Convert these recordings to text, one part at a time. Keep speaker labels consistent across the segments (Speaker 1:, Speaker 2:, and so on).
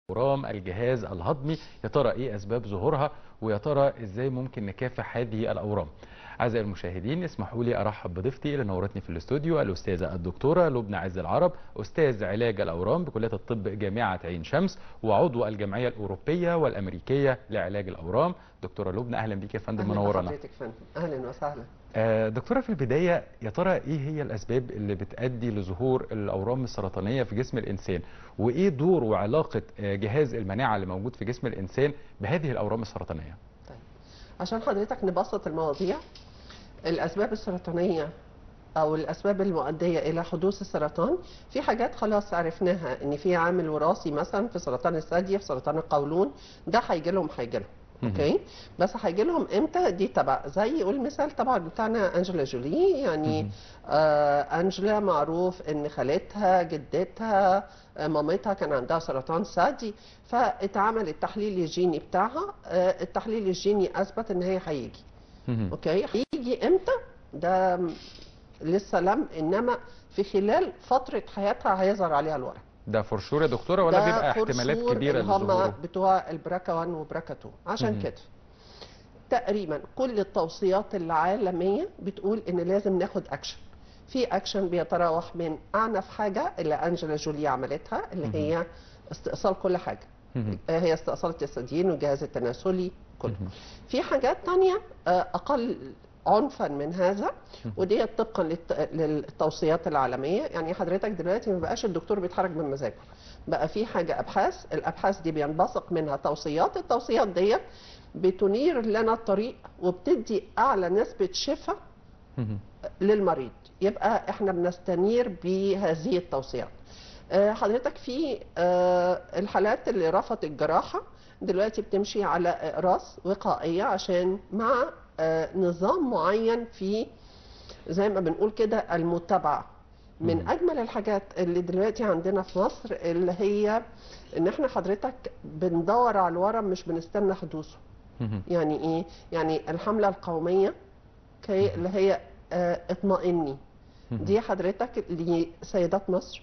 Speaker 1: اورام الجهاز الهضمي يا ترى ايه اسباب ظهورها ويا ترى ازاي ممكن نكافح هذه الاورام اعزائي المشاهدين اسمحوا لي ارحب بضيفتي اللي نورتني في الاستوديو الاستاذه الدكتوره لبنى عز العرب استاذ علاج الاورام بكليه الطب جامعه عين شمس وعضو الجمعيه الاوروبيه والامريكيه لعلاج الاورام دكتوره لبنى اهلا بيك يا فندم
Speaker 2: أهلا
Speaker 1: منورانا
Speaker 2: بحضرتك فندم اهلا وسهلا
Speaker 1: آه، دكتوره في البدايه يا ترى ايه هي الاسباب اللي بتؤدي لظهور الاورام السرطانيه في جسم الانسان وايه دور وعلاقه آه، جهاز المناعه اللي موجود في جسم الانسان بهذه الاورام السرطانيه
Speaker 2: طيب عشان حضرتك نبسط المواضيع الاسباب السرطانيه او الاسباب المؤديه الى حدوث السرطان في حاجات خلاص عرفناها ان في عامل وراثي مثلا في سرطان الثدي في سرطان القولون ده هيجي لهم هيجي لهم
Speaker 1: مهم.
Speaker 2: اوكي بس هيجي لهم امتى دي تبع زي والمثال طبعا بتاعنا انجела جولي يعني
Speaker 1: مهم.
Speaker 2: آه انجلا معروف ان خالتها جدتها آه مامتها كان عندها سرطان ثدي فاتعمل التحليل الجيني بتاعها آه التحليل الجيني اثبت ان هي هيجي
Speaker 1: مهم.
Speaker 2: اوكي هيجي امتى ده م- لسه لم انما في خلال فتره حياتها هيظهر عليها الورم
Speaker 1: ده فرشور يا دكتوره ولا
Speaker 2: ده
Speaker 1: بيبقى
Speaker 2: فور
Speaker 1: احتمالات
Speaker 2: شهور
Speaker 1: كبيره
Speaker 2: اللي هم
Speaker 1: لظهوره
Speaker 2: بتوع البراكا 1 وبراكا 2 عشان
Speaker 1: مهم.
Speaker 2: كده تقريبا كل التوصيات العالميه بتقول ان لازم ناخد اكشن في اكشن بيتراوح من اعنف حاجه اللي انجلا جولي عملتها اللي هي استئصال كل حاجه
Speaker 1: مهم.
Speaker 2: آه، هي استئصال الثديين والجهاز التناسلي كله
Speaker 1: مهم.
Speaker 2: في حاجات تانية آه، أقل عنفا من هذا ودي طبقا للت- للتوصيات العالمية يعني حضرتك دلوقتي ما بقاش الدكتور بيتحرك من مزاجه بقى في حاجة أبحاث الأبحاث دي بينبثق منها توصيات التوصيات دي بتنير لنا الطريق وبتدي أعلى نسبة شفاء
Speaker 1: مهم.
Speaker 2: للمريض يبقى احنا بنستنير بهذه التوصيات آه، حضرتك في آه، الحالات اللي رفضت الجراحة دلوقتي بتمشي على اقراص وقائية عشان مع آه، نظام معين في زي ما بنقول كده المتابعة من
Speaker 1: مم.
Speaker 2: اجمل الحاجات اللي دلوقتي عندنا في مصر اللي هي ان احنا حضرتك بندور على الورم مش بنستنى حدوثه
Speaker 1: مهم.
Speaker 2: يعني ايه يعني الحملة القومية كي اللي هي آه، اطمئني
Speaker 1: مهم.
Speaker 2: دي حضرتك لسيدات مصر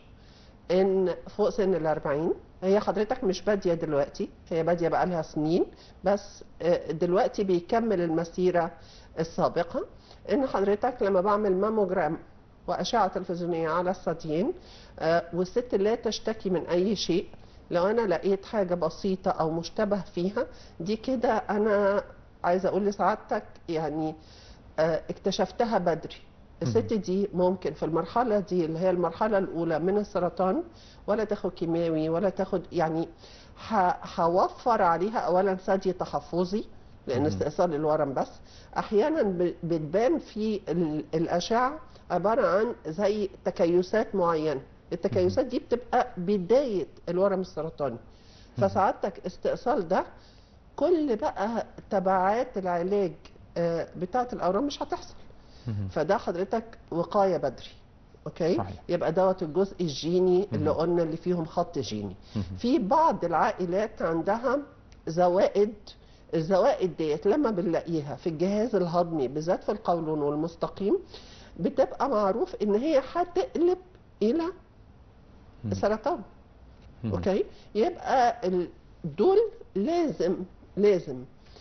Speaker 2: ان فوق سن الأربعين هي حضرتك مش بادية دلوقتي هي بادية بقالها سنين بس آه، دلوقتي بيكمل المسيرة السابقة ان حضرتك لما بعمل ماموجرام وأشعة تلفزيونية على الثديين آه، والست لا تشتكي من أي شيء لو أنا لقيت حاجة بسيطة أو مشتبه فيها دي كده أنا عايزة أقول لسعادتك يعني آه، اكتشفتها بدري الست دي ممكن في المرحلة دي اللي هي المرحلة الأولى من السرطان ولا تاخد كيماوي ولا تاخد يعني ه- هوفر عليها أولا ثدي تحفظي لأن
Speaker 1: مم.
Speaker 2: استئصال الورم بس أحيانا ب- بتبان في ال- الأشعة عبارة عن زي تكيسات معينة التكيسات دي بتبقى بداية الورم السرطاني فسعادتك استئصال ده كل بقى تبعات العلاج آه، بتاعة الأورام مش هتحصل
Speaker 1: مهم.
Speaker 2: فده حضرتك وقاية بدري اوكي
Speaker 1: صحيح.
Speaker 2: يبقى دوت الجزء الجيني اللي
Speaker 1: مهم.
Speaker 2: قلنا اللي فيهم خط جيني
Speaker 1: مهم.
Speaker 2: في بعض العائلات عندها زوائد الزوائد ديت لما بنلاقيها في الجهاز الهضمي بالذات في القولون والمستقيم بتبقى معروف ان هي هتقلب الى
Speaker 1: مهم.
Speaker 2: سرطان
Speaker 1: مهم.
Speaker 2: اوكي يبقى ال- دول لازم لازم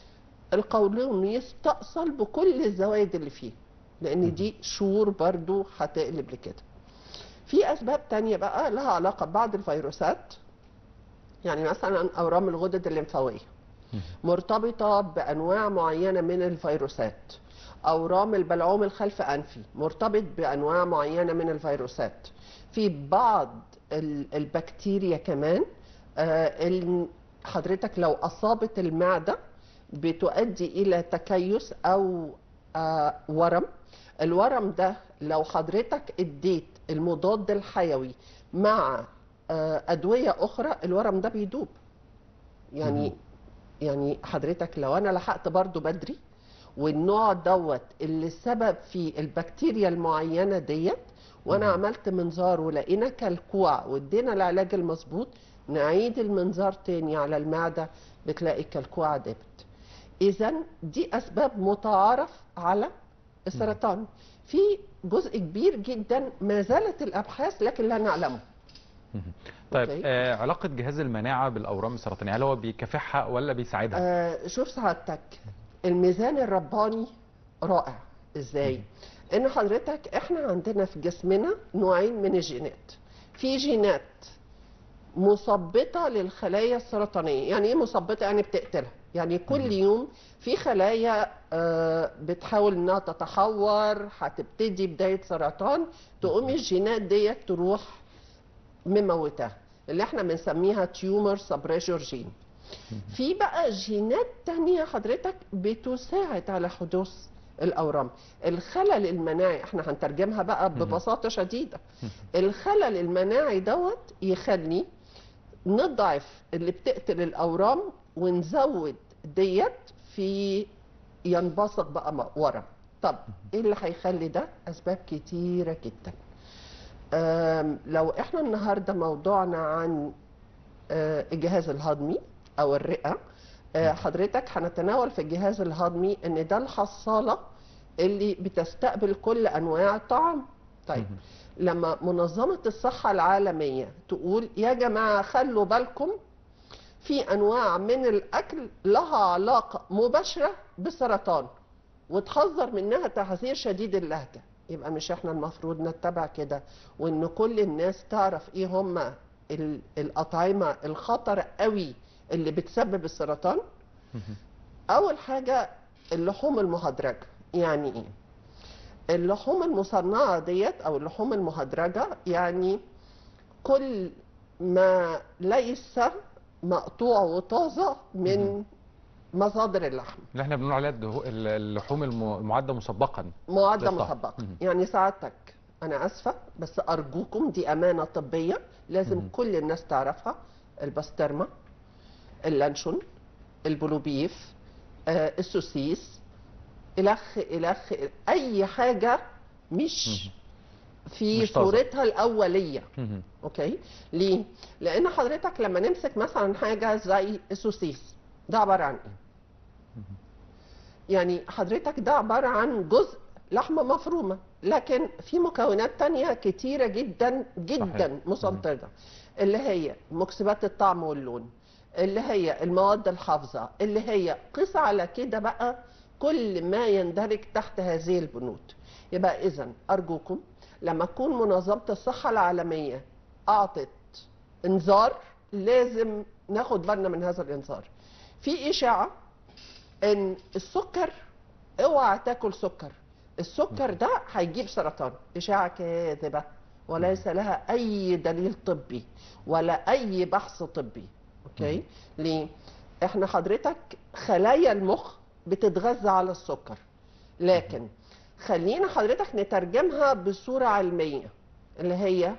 Speaker 2: القولون يستأصل بكل الزوائد اللي فيه لان دي شور برضو هتقلب لكده في اسباب تانية بقى لها علاقة ببعض الفيروسات يعني مثلا اورام الغدد الليمفاوية
Speaker 1: مهم.
Speaker 2: مرتبطة بانواع معينة من الفيروسات اورام البلعوم الخلف انفي مرتبط بانواع معينة من الفيروسات في بعض ال- البكتيريا كمان آه، ال- حضرتك لو اصابت المعده بتؤدي الى تكيس او آه، ورم الورم ده لو حضرتك اديت المضاد الحيوي مع آه، ادويه اخرى الورم ده بيدوب يعني
Speaker 1: مهم.
Speaker 2: يعني حضرتك لو انا لحقت برضو بدري والنوع دوت اللي السبب فيه البكتيريا المعينه ديت وانا عملت منظار ولقينا كلكوع وادينا العلاج المظبوط نعيد المنظار تاني على المعده بتلاقي الكلكوعه دابت اذا دي اسباب متعارف على السرطان في جزء كبير جدا ما زالت الابحاث لكن لا نعلمه
Speaker 1: مهم. طيب
Speaker 2: أوكي.
Speaker 1: آه علاقه جهاز المناعه بالاورام السرطانيه هل هو بيكافحها ولا بيساعدها
Speaker 2: آه شوف سعادتك الميزان الرباني رائع ازاي ان حضرتك احنا عندنا في جسمنا نوعين من الجينات في جينات مثبطه للخلايا السرطانيه يعني ايه مثبطه يعني بتقتلها يعني كل يوم في خلايا آه، بتحاول انها تتحور هتبتدي بدايه سرطان تقوم الجينات ديت تروح مموتاها اللي احنا بنسميها تيومر سبريشور جين في بقى جينات تانية حضرتك بتساعد على حدوث الأورام الخلل المناعي احنا هنترجمها بقى ببساطة شديدة الخلل المناعي دوت يخلي نضعف اللي بتقتل الأورام ونزود ديت في ينبثق بقى م- ورم طب ايه اللي هيخلي ده اسباب كتيرة جدا أم، لو احنا النهارده موضوعنا عن آه، الجهاز الهضمي او الرئه آه، حضرتك هنتناول في الجهاز الهضمي ان ده الحصاله اللي بتستقبل كل انواع الطعام طيب لما منظمه الصحه العالميه تقول يا جماعه خلوا بالكم في انواع من الاكل لها علاقه مباشره بالسرطان وتحذر منها تحذير شديد اللهجه يبقى مش احنا المفروض نتبع كده وان كل الناس تعرف ايه هم ال- الاطعمه الخطر قوي اللي بتسبب السرطان اول حاجه اللحوم المهدرجه يعني ايه اللحوم المصنعه ديت او اللحوم المهدرجه يعني كل ما ليس مقطوع وطازه من مصادر اللحم
Speaker 1: اللي احنا بنقول عليها الدهو- اللحوم الم- المعده مسبقا
Speaker 2: معدة
Speaker 1: للطعم.
Speaker 2: مسبقة
Speaker 1: مهم.
Speaker 2: يعني سعادتك أنا آسفة بس أرجوكم دي أمانة طبية لازم
Speaker 1: مهم.
Speaker 2: كل الناس تعرفها البسطرمة اللانشون البلوبيف آه السوسيس إلخ إلخ أي حاجة مش في
Speaker 1: مش طازة.
Speaker 2: صورتها الأولية
Speaker 1: مهم.
Speaker 2: اوكي ليه لان حضرتك لما نمسك مثلا حاجه زي السوسيس ده عباره عن ايه يعني حضرتك ده عباره عن جزء لحمه مفرومه لكن في مكونات تانية كتيره جدا جدا
Speaker 1: صحيح.
Speaker 2: مسنطره اللي هي مكسبات الطعم واللون اللي هي المواد الحافظه اللي هي قيس على كده بقى كل ما يندرج تحت هذه البنود يبقى اذا ارجوكم لما تكون منظمه الصحه العالميه اعطت انذار لازم ناخد بالنا من هذا الانذار في اشاعه ان السكر اوعى تاكل سكر السكر ده هيجيب سرطان اشاعه كاذبه وليس لها اي دليل طبي ولا اي بحث طبي اوكي ليه احنا حضرتك خلايا المخ بتتغذى على السكر لكن خلينا حضرتك نترجمها بصوره علميه اللي هي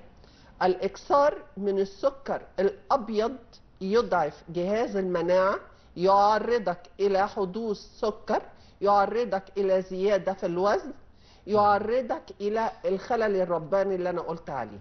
Speaker 2: الاكثار من السكر الابيض يضعف جهاز المناعه يعرضك الى حدوث سكر يعرضك الى زياده في الوزن يعرضك الى الخلل الرباني اللي انا قلت عليه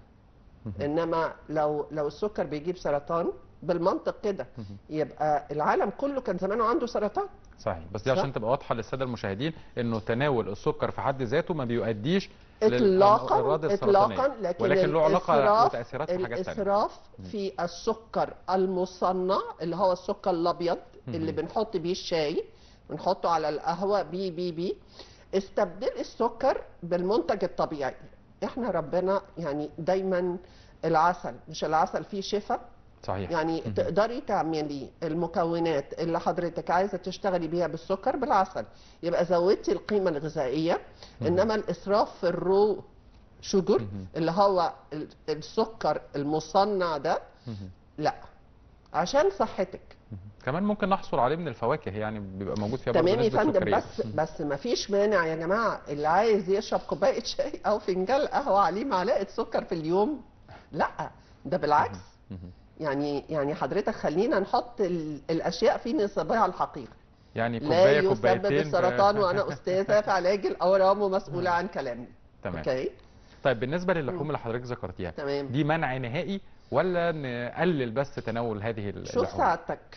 Speaker 2: انما لو لو السكر بيجيب سرطان بالمنطق كده يبقى العالم كله كان زمانه عنده سرطان
Speaker 1: صحيح بس دي
Speaker 2: صح.
Speaker 1: عشان تبقى واضحه للساده المشاهدين انه تناول السكر في حد ذاته ما بيؤديش
Speaker 2: اطلاقا
Speaker 1: للأمراض السرطانية.
Speaker 2: اطلاقا لكن
Speaker 1: ولكن له علاقه
Speaker 2: الإسراف-
Speaker 1: وتاثيرات في حاجات ثانيه
Speaker 2: الاسراف في السكر المصنع اللي هو السكر الابيض اللي
Speaker 1: مهم.
Speaker 2: بنحط بيه الشاي بنحطه على القهوه بي بي بي استبدل السكر بالمنتج الطبيعي احنا ربنا يعني دايما العسل مش العسل فيه شفاء
Speaker 1: صحيح
Speaker 2: يعني
Speaker 1: مهم.
Speaker 2: تقدري تعملي المكونات اللي حضرتك عايزه تشتغلي بيها بالسكر بالعسل يبقى زودتي القيمه الغذائيه انما الاسراف في الرو شوجر
Speaker 1: مهم.
Speaker 2: اللي هو ال- السكر المصنع ده
Speaker 1: مهم.
Speaker 2: لا عشان صحتك
Speaker 1: كمان ممكن نحصل عليه من الفواكه يعني بيبقى موجود فيها برضه
Speaker 2: تمام يا
Speaker 1: نسبة
Speaker 2: فندم
Speaker 1: سكريات.
Speaker 2: بس بس ما فيش مانع يا جماعه اللي عايز يشرب كوبايه شاي او فنجان قهوه عليه معلقه سكر في اليوم لا ده بالعكس
Speaker 1: مهم.
Speaker 2: يعني يعني حضرتك خلينا نحط ال- الاشياء في نصابها الحقيقي
Speaker 1: يعني
Speaker 2: لا
Speaker 1: كوبايه
Speaker 2: يسبب
Speaker 1: كوبايتين
Speaker 2: السرطان وانا استاذه في علاج الاورام ومسؤوله عن كلامي
Speaker 1: تمام
Speaker 2: اوكي
Speaker 1: طيب بالنسبه للحوم اللي حضرتك ذكرتيها
Speaker 2: تمام
Speaker 1: دي منع نهائي ولا نقلل بس تناول هذه
Speaker 2: شوف
Speaker 1: اللحوم
Speaker 2: سعادتك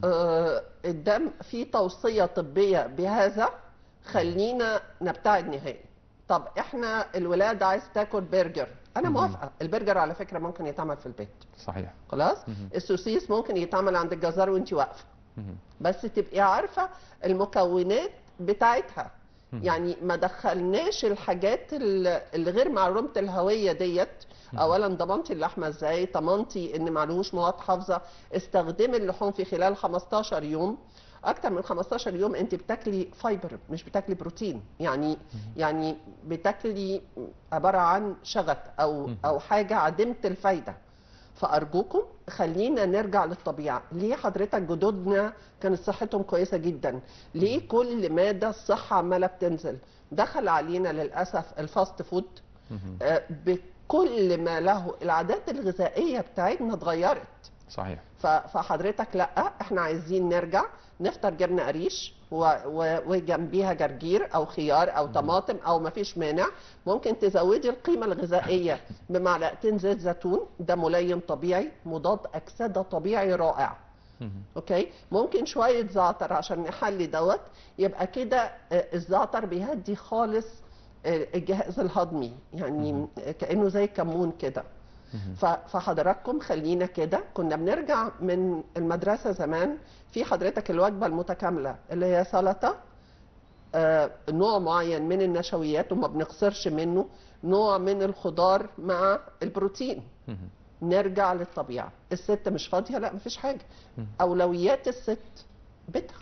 Speaker 2: آه الدم في توصيه طبيه بهذا خلينا نبتعد نهائي طب احنا الولاد عايز تاكل برجر انا
Speaker 1: مهم.
Speaker 2: موافقه البرجر على فكره ممكن يتعمل في البيت
Speaker 1: صحيح
Speaker 2: خلاص
Speaker 1: مهم.
Speaker 2: السوسيس ممكن يتعمل عند الجزار وانت واقفه
Speaker 1: مهم.
Speaker 2: بس تبقي عارفه المكونات بتاعتها
Speaker 1: مهم.
Speaker 2: يعني ما دخلناش الحاجات ال- اللي غير معلومه الهويه ديت اولا ضمنتي اللحمه ازاي ضمنتي ان معلوش مواد حافظه استخدمي اللحوم في خلال 15 يوم اكتر من 15 يوم انت بتاكلي فايبر مش بتاكلي بروتين يعني يعني بتاكلي عباره عن شغف او
Speaker 1: مهم.
Speaker 2: او حاجه عديمه الفايده فارجوكم خلينا نرجع للطبيعه ليه حضرتك جدودنا كانت صحتهم كويسه جدا ليه كل مدى الصحه عماله بتنزل دخل علينا للاسف الفاست فود
Speaker 1: مهم.
Speaker 2: آه، بكل ما له العادات الغذائيه بتاعتنا اتغيرت
Speaker 1: صحيح
Speaker 2: ف- فحضرتك لا احنا عايزين نرجع نفطر جبنه قريش و- و- وجنبيها جرجير او خيار او طماطم او ما فيش مانع ممكن تزودي القيمه الغذائيه بمعلقتين زيت زيتون ده ملين طبيعي مضاد اكسده طبيعي رائع
Speaker 1: مهم.
Speaker 2: اوكي ممكن شويه زعتر عشان نحلي دوت يبقى كده آه، الزعتر بيهدي خالص آه، الجهاز الهضمي يعني كانه زي كمون كده
Speaker 1: مهم.
Speaker 2: ف- فحضراتكم خلينا كده كنا بنرجع من المدرسة زمان في حضرتك الوجبة المتكاملة اللي هي سلطة آه، نوع معين من النشويات وما بنقصرش منه نوع من الخضار مع البروتين
Speaker 1: مهم.
Speaker 2: نرجع للطبيعة الست مش فاضية لا مفيش حاجة
Speaker 1: مم.
Speaker 2: أولويات الست بيتها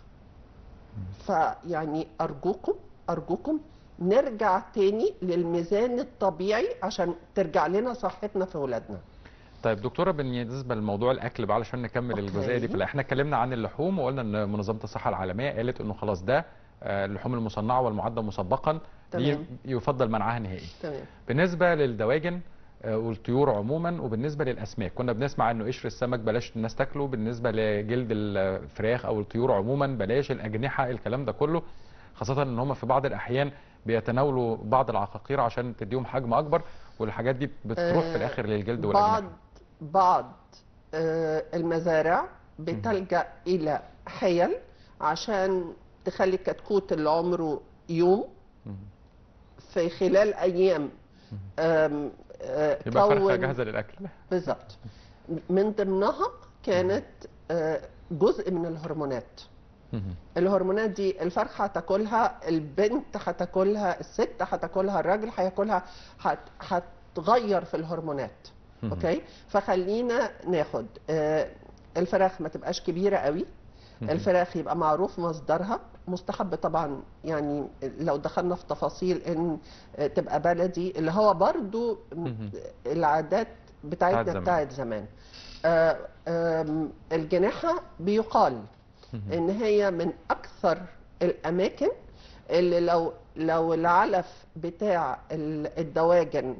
Speaker 2: فيعني أرجوكم أرجوكم نرجع تاني للميزان الطبيعي عشان ترجع لنا صحتنا في ولادنا
Speaker 1: طيب دكتوره بالنسبه لموضوع الاكل بقى علشان نكمل
Speaker 2: أوكي.
Speaker 1: الجزئيه دي كلها احنا اتكلمنا عن اللحوم وقلنا ان منظمه الصحه العالميه قالت انه خلاص ده آه، اللحوم المصنعه والمعده مسبقا دي
Speaker 2: تمام.
Speaker 1: يفضل منعها نهائي
Speaker 2: تمام
Speaker 1: بالنسبه للدواجن آه، والطيور عموما وبالنسبه للاسماك كنا بنسمع انه قشر السمك بلاش الناس تاكله بالنسبه لجلد الفراخ او الطيور عموما بلاش الاجنحه الكلام ده كله خاصه ان هم في بعض الاحيان بيتناولوا بعض العقاقير عشان تديهم حجم اكبر والحاجات دي بتروح في
Speaker 2: آه،
Speaker 1: الاخر للجلد
Speaker 2: بعض
Speaker 1: والاجنحه
Speaker 2: بعض آه، المزارع بتلجأ إلى حيل عشان تخلي الكتكوت اللي عمره يوم
Speaker 1: مم.
Speaker 2: في خلال أيام آم، آه،
Speaker 1: يبقى فرخه
Speaker 2: كون
Speaker 1: جاهزه للاكل
Speaker 2: بالظبط من ضمنها كانت آه، جزء من الهرمونات
Speaker 1: مم.
Speaker 2: الهرمونات دي الفرخه هتاكلها البنت هتاكلها الست هتاكلها الراجل هياكلها هت- هتغير في الهرمونات
Speaker 1: مم.
Speaker 2: اوكي فخلينا ناخد آه، الفراخ ما تبقاش كبيره قوي
Speaker 1: مم.
Speaker 2: الفراخ يبقى معروف مصدرها مستحب طبعا يعني لو دخلنا في تفاصيل ان آه، تبقى بلدي اللي هو برضو
Speaker 1: مم.
Speaker 2: العادات
Speaker 1: بتاعت
Speaker 2: بتاعتنا
Speaker 1: زمان.
Speaker 2: بتاعت زمان آه، آم، الجناحة بيقال
Speaker 1: مم.
Speaker 2: ان هي من اكثر الاماكن اللي لو لو العلف بتاع ال- الدواجن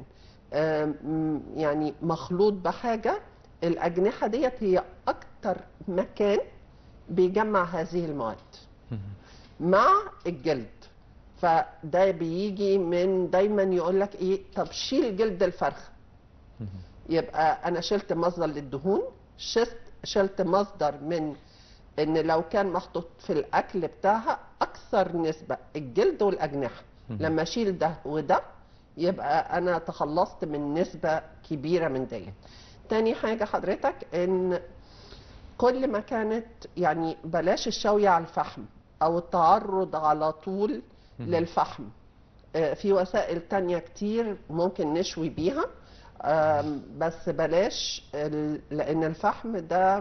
Speaker 2: آم، يعني مخلوط بحاجة الأجنحة ديت هي أكتر مكان بيجمع هذه المواد
Speaker 1: مم.
Speaker 2: مع الجلد فده بيجي من دايما يقول لك ايه طب شيل جلد الفرخ
Speaker 1: مم.
Speaker 2: يبقى انا شلت مصدر للدهون شلت شلت مصدر من ان لو كان محطوط في الاكل بتاعها اكثر نسبه الجلد والاجنحه
Speaker 1: مهم.
Speaker 2: لما اشيل ده وده يبقى انا تخلصت من نسبه كبيره من ديت تاني حاجه حضرتك ان كل ما كانت يعني بلاش الشوي على الفحم او التعرض على طول
Speaker 1: مهم.
Speaker 2: للفحم آه، في وسائل تانية كتير ممكن نشوي بيها آم، بس بلاش ال- لان الفحم ده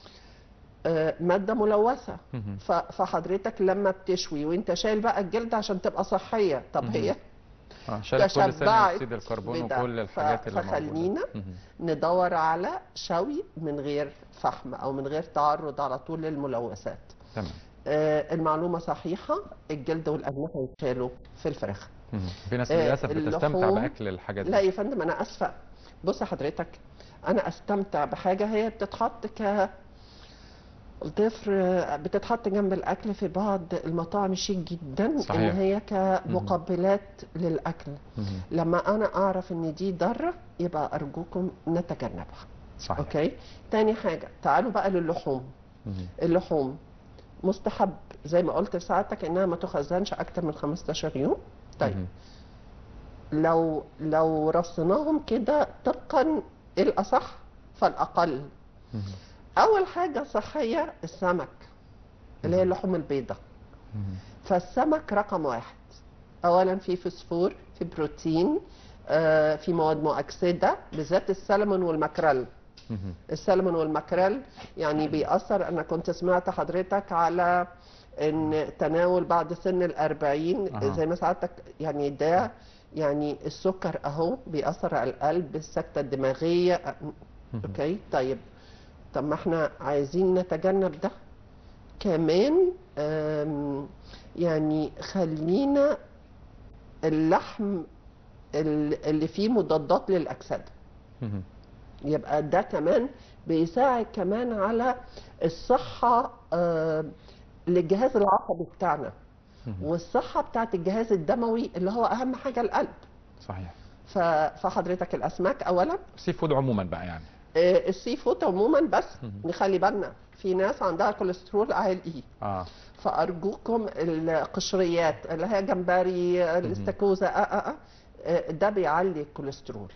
Speaker 2: آه، مادة ملوثة
Speaker 1: مهم.
Speaker 2: ف- فحضرتك لما بتشوي وانت شايل بقى الجلد عشان تبقى صحية طب
Speaker 1: مهم.
Speaker 2: هي
Speaker 1: اه شالت كل ثاني
Speaker 2: تشبعت
Speaker 1: اكسيد الكربون
Speaker 2: بده.
Speaker 1: وكل الحاجات
Speaker 2: ف-
Speaker 1: اللي
Speaker 2: فخلينا
Speaker 1: موجوده مهم.
Speaker 2: ندور على شوي من غير فحم او من غير تعرض على طول للملوثات
Speaker 1: تمام
Speaker 2: آه، المعلومة صحيحة الجلد والأجنحة يتشالوا في الفراخ
Speaker 1: مهم. في ناس
Speaker 2: آه،
Speaker 1: للاسف بتستمتع
Speaker 2: اللحوم-
Speaker 1: باكل الحاجات
Speaker 2: لا
Speaker 1: دي
Speaker 2: يا فندم أنا آسفة بص يا حضرتك أنا أستمتع بحاجة هي بتتحط ك ضفر بتتحط جنب الأكل في بعض المطاعم شيك جدا
Speaker 1: صحيح.
Speaker 2: إن هي كمقبلات للأكل
Speaker 1: مهم.
Speaker 2: لما أنا أعرف إن دي ضارة يبقى أرجوكم نتجنبها
Speaker 1: صحيح
Speaker 2: أوكي تاني حاجة تعالوا بقى للحوم
Speaker 1: مهم.
Speaker 2: اللحوم مستحب زي ما قلت لسعادتك انها ما تخزنش اكتر من 15 يوم طيب
Speaker 1: مهم.
Speaker 2: لو لو رصيناهم كده طبقا الاصح فالاقل
Speaker 1: مهم.
Speaker 2: اول حاجه صحيه السمك اللي هي اللحوم البيضاء
Speaker 1: مهم.
Speaker 2: فالسمك رقم واحد اولا في فوسفور في بروتين آه، في مواد مؤكسده بالذات السلمون والمكرل
Speaker 1: مهم.
Speaker 2: السلمون والمكرل يعني بيأثر أنا كنت سمعت حضرتك على إن تناول بعد سن الأربعين
Speaker 1: أها.
Speaker 2: زي ما سعادتك يعني ده يعني السكر أهو بيأثر على القلب السكتة الدماغية
Speaker 1: مهم.
Speaker 2: أوكي طيب طب ما احنا عايزين نتجنب ده كمان آم، يعني خلينا اللحم ال- اللي فيه مضادات للأكسدة
Speaker 1: مهم.
Speaker 2: يبقى ده كمان بيساعد كمان على الصحة آه، للجهاز العصبي بتاعنا
Speaker 1: مهم.
Speaker 2: والصحة بتاعت الجهاز الدموي اللي هو أهم حاجة القلب
Speaker 1: صحيح
Speaker 2: ف- فحضرتك الأسماك أولا
Speaker 1: سي فود عموما بقى يعني
Speaker 2: آه، السي فود عموما بس
Speaker 1: مهم.
Speaker 2: نخلي بالنا في ناس عندها كوليسترول عالي
Speaker 1: اه
Speaker 2: فأرجوكم القشريات اللي هي جمبري الاستاكوزا آه آه آه، آه، ده بيعلي الكوليسترول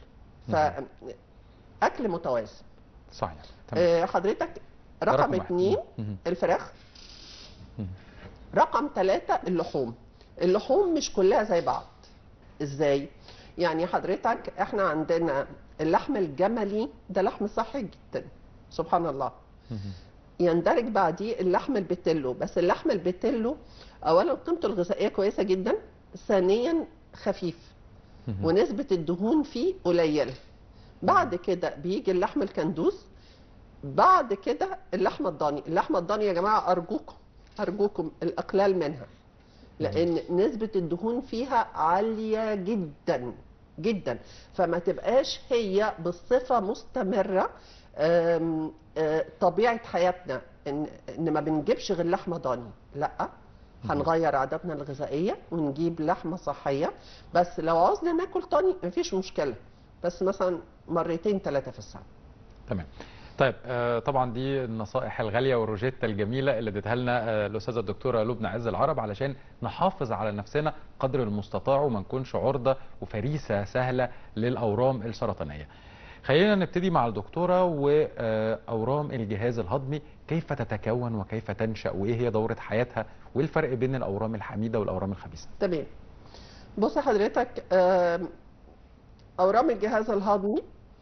Speaker 2: فأكل متوازن
Speaker 1: صحيح تمام
Speaker 2: آه، حضرتك
Speaker 1: ده
Speaker 2: رقم
Speaker 1: واحد.
Speaker 2: اتنين
Speaker 1: مهم.
Speaker 2: الفراخ
Speaker 1: مهم.
Speaker 2: رقم ثلاثة اللحوم اللحوم مش كلها زي بعض ازاي يعني حضرتك احنا عندنا اللحم الجملي ده لحم صحي جدا سبحان الله
Speaker 1: مهم.
Speaker 2: يندرج بعديه اللحم البتلو بس اللحم البتلو اولا قيمته الغذائيه كويسه جدا ثانيا خفيف
Speaker 1: مهم.
Speaker 2: ونسبه الدهون فيه قليله بعد كده بيجي اللحم الكندوز بعد كده اللحمه الضاني اللحمه الضاني يا جماعه ارجوكم ارجوكم الاقلال منها لان نسبه الدهون فيها عاليه جدا جدا فما تبقاش هي بصفه مستمره آم، آه، طبيعه حياتنا ان ان ما بنجيبش غير لحمه ضاني لا هنغير عاداتنا الغذائيه ونجيب لحمه صحيه بس لو عاوزنا ناكل تاني مفيش مشكله بس مثلا مرتين ثلاثه في السنه
Speaker 1: تمام طيب آه، طبعا دي النصائح الغاليه والروجيتا الجميله اللي اديتها لنا آه، الاستاذه الدكتوره لبنى عز العرب علشان نحافظ على نفسنا قدر المستطاع وما نكونش عرضه وفريسه سهله للاورام السرطانيه. خلينا نبتدي مع الدكتوره واورام الجهاز الهضمي كيف تتكون وكيف تنشا وايه هي دوره حياتها وايه الفرق بين الاورام الحميده والاورام الخبيثه؟
Speaker 2: تمام بص حضرتك آم، اورام الجهاز الهضمي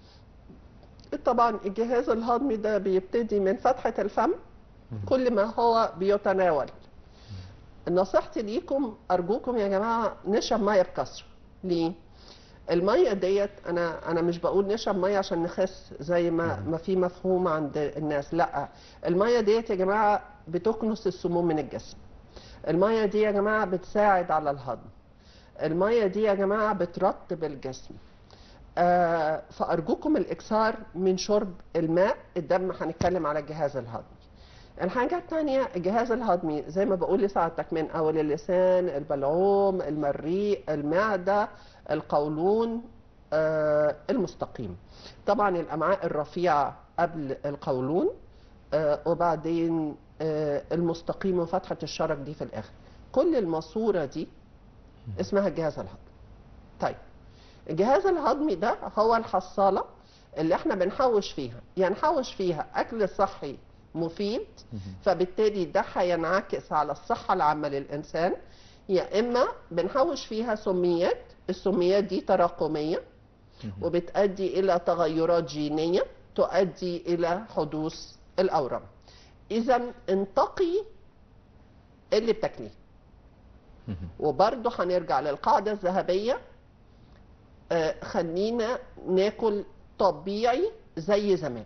Speaker 2: طبعا الجهاز الهضمي ده بيبتدي من فتحه الفم كل ما هو بيتناول نصيحتي ليكم ارجوكم يا جماعه نشرب ميه بكثره ليه الميه ديت انا انا مش بقول نشرب ميه عشان نخس زي ما ما في مفهوم عند الناس لا الميه ديت يا جماعه بتكنس السموم من الجسم الميه دي يا جماعه بتساعد على الهضم الميه دي يا جماعه بترطب الجسم آه فارجوكم الاكثار من شرب الماء الدم هنتكلم على الجهاز الهضمي الحاجة التانية الجهاز الهضمي زي ما بقول لسعادتك من أول اللسان البلعوم المريء المعدة القولون آه المستقيم طبعا الأمعاء الرفيعة قبل القولون آه وبعدين آه المستقيم وفتحة الشرج دي في الآخر كل الماسورة دي اسمها الجهاز الهضمي طيب الجهاز الهضمي ده هو الحصالة اللي احنا بنحوش فيها يعني نحوش فيها أكل صحي مفيد فبالتالي ده هينعكس على الصحة العامة للإنسان يا إما بنحوش فيها سميات السميات دي تراكمية وبتؤدي إلى تغيرات جينية تؤدي إلى حدوث الأورام إذا انتقي اللي بتاكليه وبرضه هنرجع للقاعدة الذهبية آه خلينا ناكل طبيعي زي زمان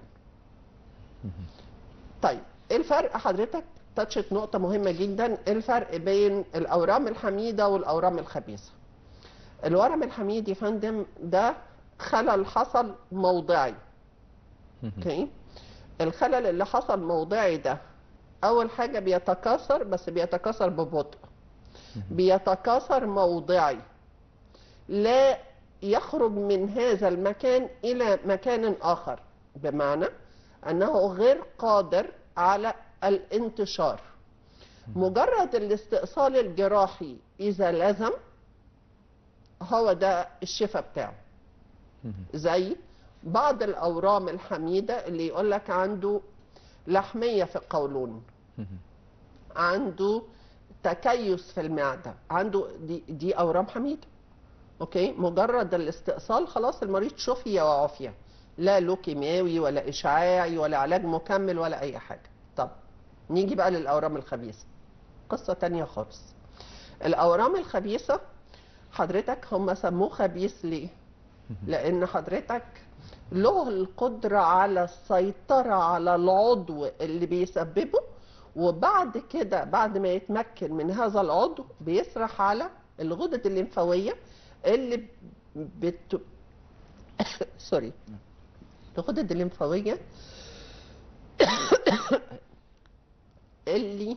Speaker 2: طيب ايه الفرق حضرتك تاتشت نقطة مهمة جدا إيه الفرق بين الأورام الحميدة والأورام الخبيثة الورم الحميد يا فندم ده خلل حصل موضعي اوكي الخلل اللي حصل موضعي ده أول حاجة بيتكاثر بس بيتكاثر ببطء بيتكاثر موضعي لا يخرج من هذا المكان إلى مكان آخر بمعنى أنه غير قادر على الانتشار مجرد الاستئصال الجراحي إذا لزم هو ده الشفاء بتاعه
Speaker 1: مهم.
Speaker 2: زي بعض الاورام الحميده اللي يقول لك عنده لحميه في القولون
Speaker 1: مهم.
Speaker 2: عنده تكيس في المعده عنده دي, دي اورام حميده اوكي مجرد الاستئصال خلاص المريض شفي وعافيه لا له كيماوي ولا اشعاعي ولا علاج مكمل ولا اي حاجه طب نيجي بقى للاورام الخبيثه قصه تانية خالص الاورام الخبيثه حضرتك هم سموه خبيث ليه لان حضرتك له القدرة على السيطرة على العضو اللي بيسببه وبعد كده بعد ما يتمكن من هذا العضو بيسرح على الغدد الليمفاوية اللي بت... سوري الغدد الليمفاوية اللي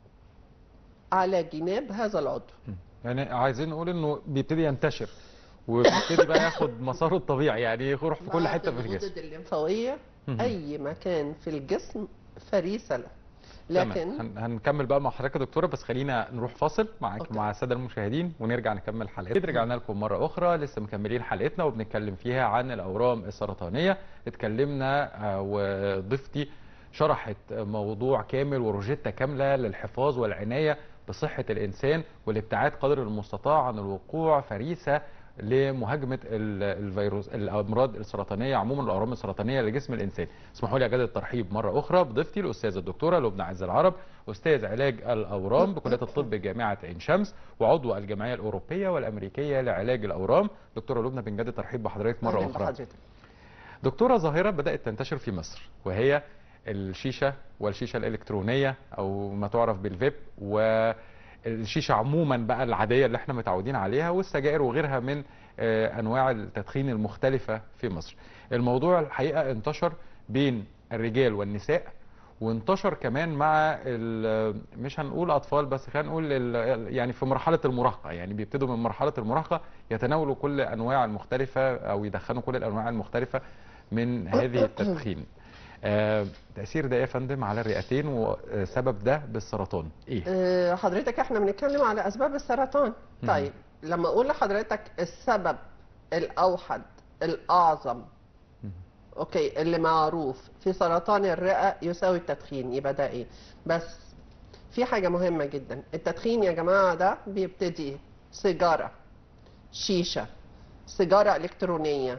Speaker 2: على جناب هذا العضو
Speaker 1: يعني عايزين نقول انه بيبتدي ينتشر وبيبتدي بقى ياخد مساره الطبيعي يعني يروح في كل
Speaker 2: بعد
Speaker 1: حته في الجسم
Speaker 2: الغدد الليمفاوية
Speaker 1: مهم.
Speaker 2: أي مكان في الجسم فريسة له
Speaker 1: تمام.
Speaker 2: لكن
Speaker 1: هن- هنكمل بقى مع حضرتك يا دكتوره بس خلينا نروح فاصل معاك
Speaker 2: أوكي.
Speaker 1: مع الساده المشاهدين ونرجع نكمل حلقتنا رجعنا لكم مره اخرى لسه مكملين حلقتنا وبنتكلم فيها عن الاورام السرطانيه اتكلمنا آه، وضيفتي شرحت موضوع كامل وروجيتا كامله للحفاظ والعنايه بصحه الانسان والابتعاد قدر المستطاع عن الوقوع فريسه لمهاجمه ال- الفيروس الامراض السرطانيه عموما الاورام السرطانيه لجسم الانسان اسمحوا لي اجدد الترحيب مره اخرى بضيفتي الاستاذه الدكتوره لبنى عز العرب استاذ علاج الاورام بكليه الطب جامعه عين شمس وعضو الجمعيه الاوروبيه والامريكيه لعلاج الاورام دكتوره لبنى بنجدد ترحيب بحضرتك مره
Speaker 2: أهلاً
Speaker 1: اخرى
Speaker 2: بحضرتك.
Speaker 1: دكتورة ظاهرة بدأت تنتشر في مصر وهي الشيشة والشيشة الإلكترونية أو ما تعرف بالفيب والشيشة عموما بقى العادية اللي احنا متعودين عليها والسجائر وغيرها من آه، أنواع التدخين المختلفة في مصر الموضوع الحقيقة انتشر بين الرجال والنساء وانتشر كمان مع ال- مش هنقول اطفال بس خلينا نقول ال- يعني في مرحله المراهقه يعني بيبتدوا من مرحله المراهقه يتناولوا كل انواع المختلفه او يدخنوا كل الانواع المختلفه من هذه التدخين آه، تاثير ده إيه يا فندم على الرئتين وسبب ده بالسرطان ايه
Speaker 2: آه، حضرتك احنا بنتكلم على أسباب السرطان
Speaker 1: مهم.
Speaker 2: طيب لما أقول لحضرتك السبب الأوحد الأعظم
Speaker 1: مهم.
Speaker 2: أوكي اللي معروف في سرطان الرئة يساوي التدخين يبقى ده إيه بس في حاجة مهمة جدا التدخين يا جماعة ده بيبتدي سيجارة شيشة سيجارة إلكترونية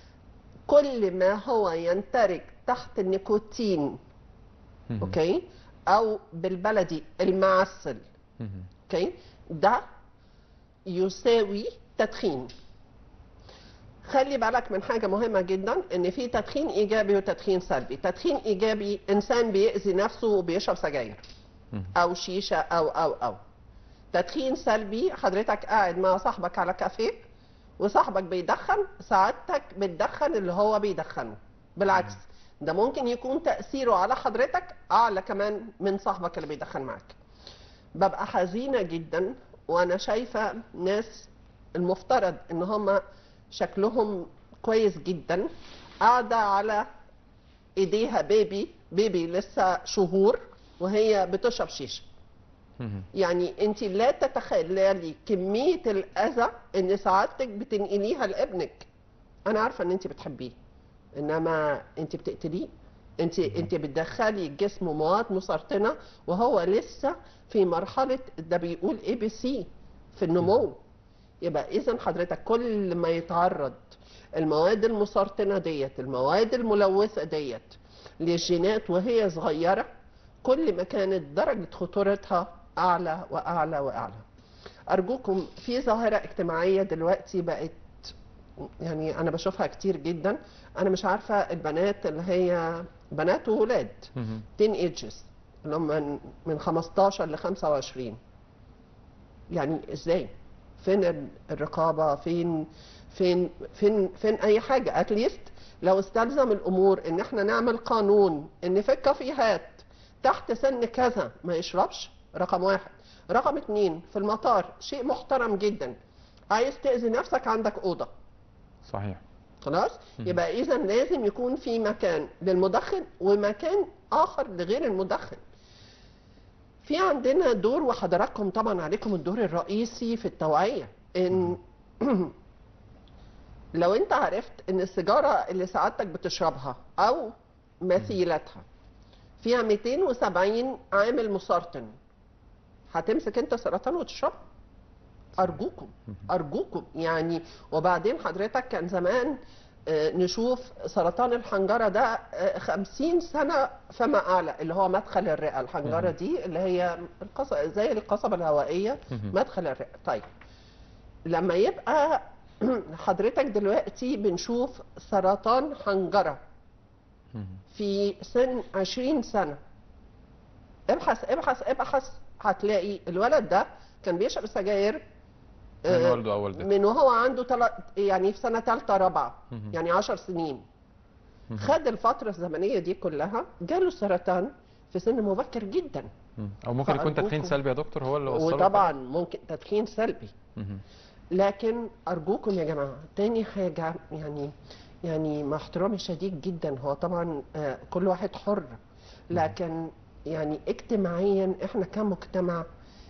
Speaker 2: كل ما هو يندرج تحت النيكوتين
Speaker 1: مهم.
Speaker 2: اوكي او بالبلدي المعسل
Speaker 1: مهم.
Speaker 2: اوكي ده يساوي تدخين خلي بالك من حاجة مهمة جدا ان في تدخين ايجابي وتدخين سلبي تدخين ايجابي انسان بيأذي نفسه وبيشرب سجاير
Speaker 1: مهم.
Speaker 2: او شيشة او او او تدخين سلبي حضرتك قاعد مع صاحبك على كافيه وصاحبك بيدخن سعادتك بتدخن اللي هو بيدخنه بالعكس ده ممكن يكون تأثيره على حضرتك أعلى كمان من صاحبك اللي بيدخن معاك ببقى حزينة جدا وأنا شايفة ناس المفترض إن هم شكلهم كويس جدا قاعدة على إيديها بيبي بيبي لسه شهور وهي بتشرب شيشة
Speaker 1: مهم.
Speaker 2: يعني انت لا تتخيلي كمية الأذى ان سعادتك بتنقليها لابنك انا عارفة ان انت بتحبيه انما انت بتقتليه انت انت بتدخلي جسمه مواد مسرطنة وهو لسه في مرحلة ده بيقول اي بي سي في النمو يبقى اذا حضرتك كل ما يتعرض المواد المسرطنة ديت المواد الملوثة ديت للجينات وهي صغيرة كل ما كانت درجة خطورتها أعلى وأعلى وأعلى أرجوكم في ظاهرة اجتماعية دلوقتي بقت يعني أنا بشوفها كتير جدا أنا مش عارفة البنات اللي هي بنات وولاد
Speaker 1: مهم.
Speaker 2: تين ايجز اللي هم من من 15 ل 25 يعني ازاي فين ال- الرقابه فين فين فين فين اي حاجه اتليست لو استلزم الامور ان احنا نعمل قانون ان في الكافيهات تحت سن كذا ما يشربش رقم واحد رقم اتنين في المطار شيء محترم جدا عايز تأذي نفسك عندك أوضة
Speaker 1: صحيح
Speaker 2: خلاص
Speaker 1: مم.
Speaker 2: يبقى اذا لازم يكون في مكان للمدخن ومكان اخر لغير المدخن في عندنا دور وحضراتكم طبعا عليكم الدور الرئيسي في التوعيه ان لو انت عرفت ان السيجاره اللي سعادتك بتشربها او مثيلتها فيها 270 عامل مسرطن هتمسك انت سرطان وتشربه ارجوكم ارجوكم يعني وبعدين حضرتك كان زمان آه، نشوف سرطان الحنجره ده آه، 50 سنه فما اعلى اللي هو مدخل الرئه الحنجره دي اللي هي القص... زي القصبه الهوائيه مدخل الرئه طيب لما يبقى حضرتك دلوقتي بنشوف سرطان حنجره في سن 20 سنه ابحث ابحث ابحث هتلاقي الولد ده كان بيشرب سجاير
Speaker 1: من
Speaker 2: آه،
Speaker 1: والده او والدته
Speaker 2: من وهو عنده تل... يعني في سنه ثالثه رابعه يعني 10 سنين خد الفتره الزمنيه دي كلها جاله سرطان في سن مبكر جدا
Speaker 1: مم. او ممكن يكون تدخين
Speaker 2: فأرجوكم-
Speaker 1: سلبي يا دكتور هو اللي وصله
Speaker 2: وطبعا ممكن تدخين سلبي
Speaker 1: مهم.
Speaker 2: لكن ارجوكم يا جماعه تاني حاجه يعني يعني مع احترامي الشديد جدا هو طبعا آه، كل واحد حر لكن يعني اجتماعيا احنا كمجتمع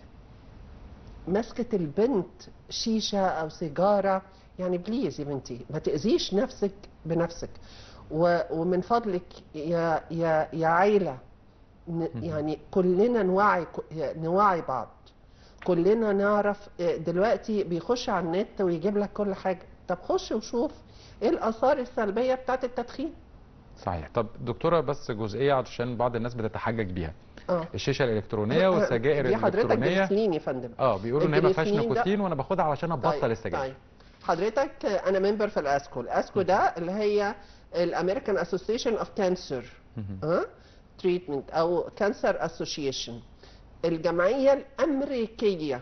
Speaker 2: مسكة البنت شيشة أو سيجارة يعني بليز يا بنتي ما تأذيش نفسك بنفسك و- ومن فضلك يا يا يا عيلة ن- يعني كلنا نوعي ك- نوعي بعض كلنا نعرف آه، دلوقتي بيخش على النت ويجيب لك كل حاجة طب خش وشوف ايه الآثار السلبية بتاعت التدخين
Speaker 1: صحيح طب دكتوره بس جزئيه عشان بعض الناس بتتحجج بيها
Speaker 2: اه
Speaker 1: الشيشه الالكترونيه والسجائر
Speaker 2: دي حضرتك
Speaker 1: الالكترونيه
Speaker 2: جريسلين يا فندم
Speaker 1: اه بيقولوا ان هي ما فيهاش
Speaker 2: الجريسلين ده-
Speaker 1: نيكوتين وانا باخدها علشان ابطل السجاير
Speaker 2: طيب حضرتك انا ممبر في الاسكو الاسكو ده اللي هي الامريكان اسوسيشن اوف كانسر ها تريتمنت او كانسر اسوشيشن الجمعيه الامريكيه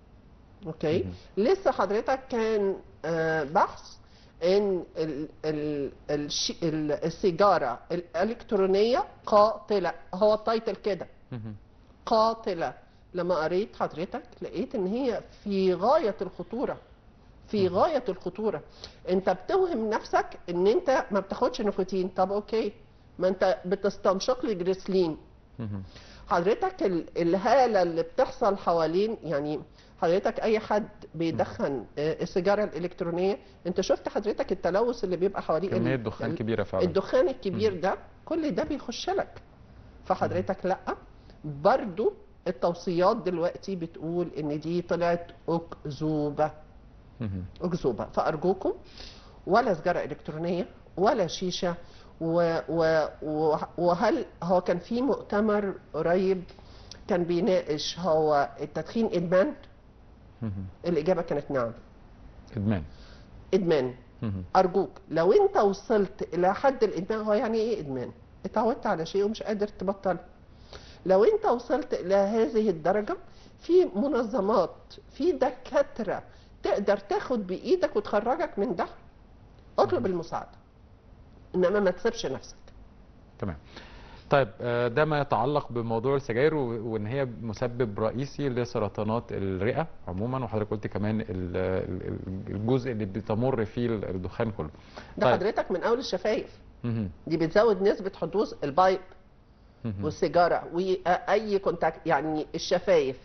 Speaker 2: اوكي لسه حضرتك كان آه، بحث ان ال ال الش- ال السيجاره الالكترونيه قاتله هو التايتل كده
Speaker 1: مهم.
Speaker 2: قاتلة لما قريت حضرتك لقيت ان هي في غاية الخطورة في غاية الخطورة انت بتوهم نفسك ان انت ما بتاخدش نيكوتين طب اوكي ما انت بتستنشق لي جريسلين
Speaker 1: مهم.
Speaker 2: حضرتك ال- الهالة اللي بتحصل حوالين يعني حضرتك اي حد بيدخن آه، السيجارة الالكترونية انت شفت حضرتك التلوث اللي بيبقى حواليه ال-
Speaker 1: كميه دخان
Speaker 2: ال-
Speaker 1: كبيره فعلا
Speaker 2: الدخان الكبير ده كل ده بيخش لك فحضرتك لا برضو التوصيات دلوقتي بتقول ان دي طلعت اكذوبه
Speaker 1: مهم.
Speaker 2: اكذوبه فارجوكم ولا سجاره الكترونيه ولا شيشه و و و وهل هو كان في مؤتمر قريب كان بيناقش هو التدخين ادمان
Speaker 1: مهم.
Speaker 2: الاجابه كانت نعم
Speaker 1: ادمان
Speaker 2: ادمان
Speaker 1: مهم.
Speaker 2: ارجوك لو انت وصلت الى حد الادمان هو يعني ايه ادمان اتعودت على شيء ومش قادر تبطل لو انت وصلت الى هذه الدرجه في منظمات في دكاتره تقدر تاخد بايدك وتخرجك من ده اطلب المساعده انما ما تسيبش نفسك
Speaker 1: تمام طيب آه، ده ما يتعلق بموضوع السجاير و- وان هي مسبب رئيسي لسرطانات الرئه عموما وحضرتك قلت كمان ال- ال- الجزء اللي بتمر فيه الدخان كله
Speaker 2: ده
Speaker 1: طيب.
Speaker 2: حضرتك من اول الشفايف
Speaker 1: مهم.
Speaker 2: دي بتزود نسبه حدوث البايب
Speaker 1: مهم.
Speaker 2: والسيجاره واي كونتاكت يعني الشفايف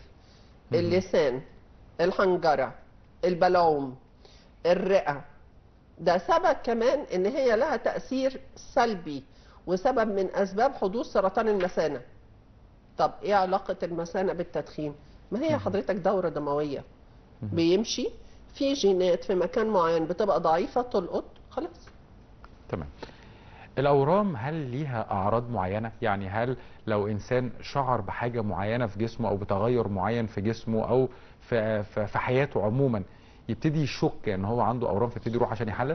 Speaker 2: اللسان الحنجره البلعوم الرئه ده سبب كمان ان هي لها تاثير سلبي وسبب من اسباب حدوث سرطان المثانه طب ايه علاقه المثانه بالتدخين ما هي حضرتك دوره دمويه بيمشي في جينات في مكان معين بتبقى ضعيفه تلقط خلاص
Speaker 1: تمام الاورام هل ليها اعراض معينه يعني هل لو انسان شعر بحاجه معينه في جسمه او بتغير معين في جسمه او في في في حياته عموما يبتدي يشك ان هو عنده اورام فيبتدي يروح عشان يحلل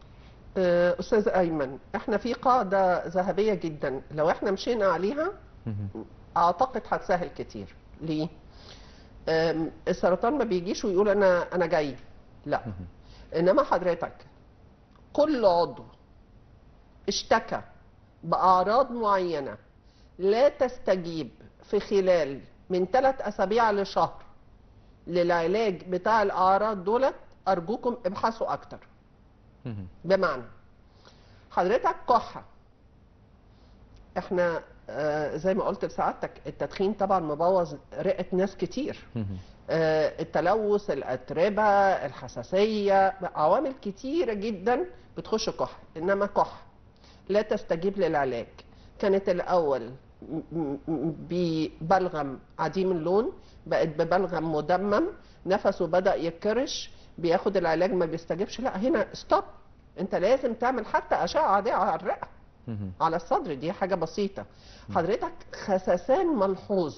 Speaker 2: آه، استاذ ايمن احنا في قاعده ذهبيه جدا لو احنا مشينا عليها
Speaker 1: مهم.
Speaker 2: اعتقد هتسهل كتير ليه آم، السرطان ما بيجيش ويقول انا انا جاي لا انما حضرتك كل عضو اشتكى باعراض معينه لا تستجيب في خلال من ثلاث اسابيع لشهر للعلاج بتاع الاعراض دولت ارجوكم ابحثوا اكتر
Speaker 1: مهم.
Speaker 2: بمعنى حضرتك كحة احنا آه، زي ما قلت لسعادتك التدخين طبعا مبوظ رئه ناس كتير
Speaker 1: مهم.
Speaker 2: آه، التلوث الاتربه الحساسيه عوامل كتيره جدا بتخش كح انما كح لا تستجيب للعلاج كانت الاول م- م- م- ببلغم عديم اللون بقت ببلغم مدمم نفسه بدا يتكرش بياخد العلاج ما بيستجيبش لا هنا ستوب انت لازم تعمل حتى اشعه عاديه على الرئه
Speaker 1: مهم.
Speaker 2: على الصدر دي حاجة بسيطة حضرتك خسسان ملحوظ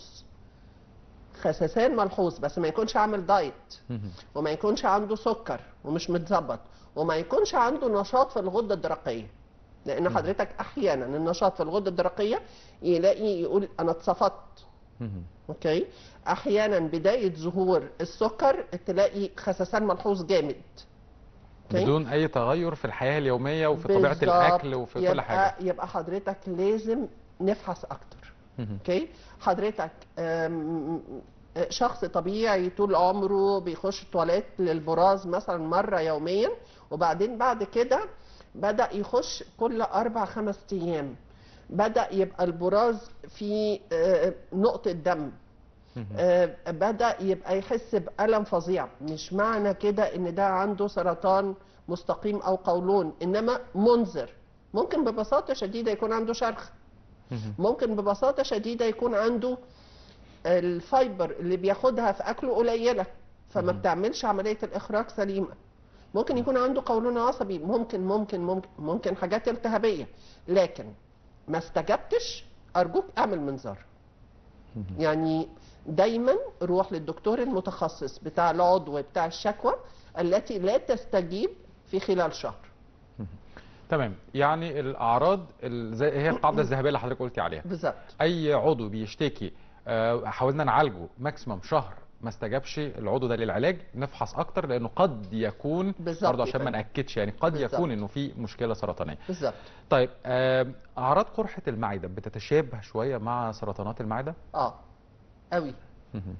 Speaker 2: خسسان ملحوظ بس ما يكونش عامل دايت
Speaker 1: مهم.
Speaker 2: وما يكونش عنده سكر ومش متظبط وما يكونش عنده نشاط في الغدة الدرقية لأن حضرتك أحيانا النشاط في الغدة الدرقية يلاقي يقول أنا اتصفت
Speaker 1: مهم.
Speaker 2: اوكي احيانا بدايه ظهور السكر تلاقي خسسان ملحوظ جامد أوكي؟
Speaker 1: بدون اي تغير في الحياه اليوميه وفي طبيعه
Speaker 2: بالظبط.
Speaker 1: الاكل وفي كل
Speaker 2: يبقى
Speaker 1: حاجه
Speaker 2: يبقى حضرتك لازم نفحص اكتر
Speaker 1: مهم.
Speaker 2: اوكي حضرتك أم، شخص طبيعي طول عمره بيخش تواليت للبراز مثلا مره يوميا وبعدين بعد كده بدا يخش كل اربع خمس ايام بدا يبقى البراز في آه، نقطه دم
Speaker 1: مهم.
Speaker 2: آه، بدا يبقى يحس بالم فظيع مش معنى كده ان ده عنده سرطان مستقيم او قولون انما منذر ممكن ببساطه شديده يكون عنده شرخ
Speaker 1: مهم.
Speaker 2: ممكن ببساطه شديده يكون عنده الفايبر اللي بياخدها في اكله قليله فما
Speaker 1: مهم.
Speaker 2: بتعملش عمليه الاخراج سليمه ممكن يكون عنده قولون عصبي ممكن ممكن ممكن ممكن حاجات التهابيه لكن ما استجبتش ارجوك اعمل منظار
Speaker 1: مهم.
Speaker 2: يعني دايما روح للدكتور المتخصص بتاع العضو بتاع الشكوى التي لا تستجيب في خلال شهر
Speaker 1: تمام يعني الاعراض ال- زي هي القاعده الذهبيه اللي حضرتك قلتي عليها
Speaker 2: بالظبط
Speaker 1: اي عضو بيشتكي آه، حاولنا نعالجه ماكسيمم شهر ما استجابش العضو ده للعلاج نفحص اكتر لانه قد يكون
Speaker 2: بالظبط
Speaker 1: برضه عشان ما
Speaker 2: كده.
Speaker 1: ناكدش يعني قد
Speaker 2: بالظبط.
Speaker 1: يكون انه في مشكله سرطانيه
Speaker 2: بالظبط
Speaker 1: طيب آم، اعراض قرحه المعده بتتشابه شويه مع سرطانات المعده
Speaker 2: اه قوي
Speaker 1: مهم.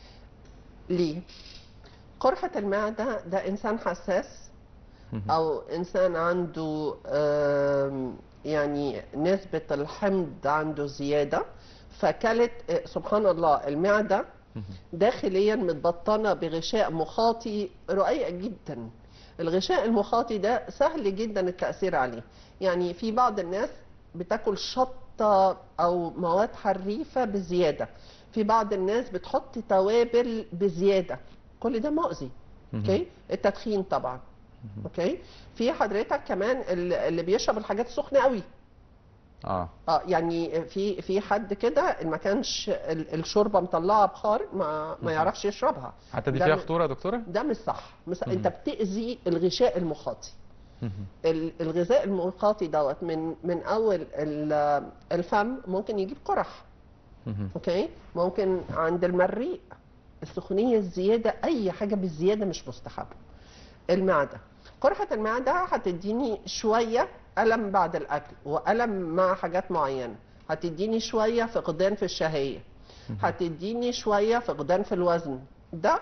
Speaker 2: ليه قرحة المعدة ده إنسان حساس
Speaker 1: مهم.
Speaker 2: أو إنسان عنده آم، يعني نسبة الحمض عنده زيادة فكلت آه، سبحان الله المعدة
Speaker 1: مهم.
Speaker 2: داخليا متبطنة بغشاء مخاطي رقيق جدا الغشاء المخاطي ده سهل جدا التأثير عليه يعني في بعض الناس بتاكل شطة أو مواد حريفة بزيادة في بعض الناس بتحط توابل بزيادة كل ده مؤذي
Speaker 1: مهم.
Speaker 2: اوكي التدخين طبعا اوكي في حضرتك كمان اللي اللي بيشرب الحاجات السخنه قوي
Speaker 1: اه
Speaker 2: اه يعني في في حد كده إن ما كانش ال- الشوربه مطلعه بخار ما ما يعرفش يشربها
Speaker 1: حتى دي
Speaker 2: ده
Speaker 1: فيها
Speaker 2: م-
Speaker 1: خطوره يا دكتوره
Speaker 2: ده مش صح مش
Speaker 1: مهم.
Speaker 2: انت بتاذي الغشاء المخاطي
Speaker 1: مهم.
Speaker 2: ال- الغذاء المخاطي دوت من من اول ال- الفم ممكن يجيب قرح
Speaker 1: مهم.
Speaker 2: اوكي ممكن عند المريء السخونيه الزياده اي حاجه بالزياده مش مستحبه المعده قرحه المعده هتديني شويه الم بعد الاكل والم مع حاجات معينه هتديني شويه فقدان في الشهيه هتديني شويه فقدان في الوزن ده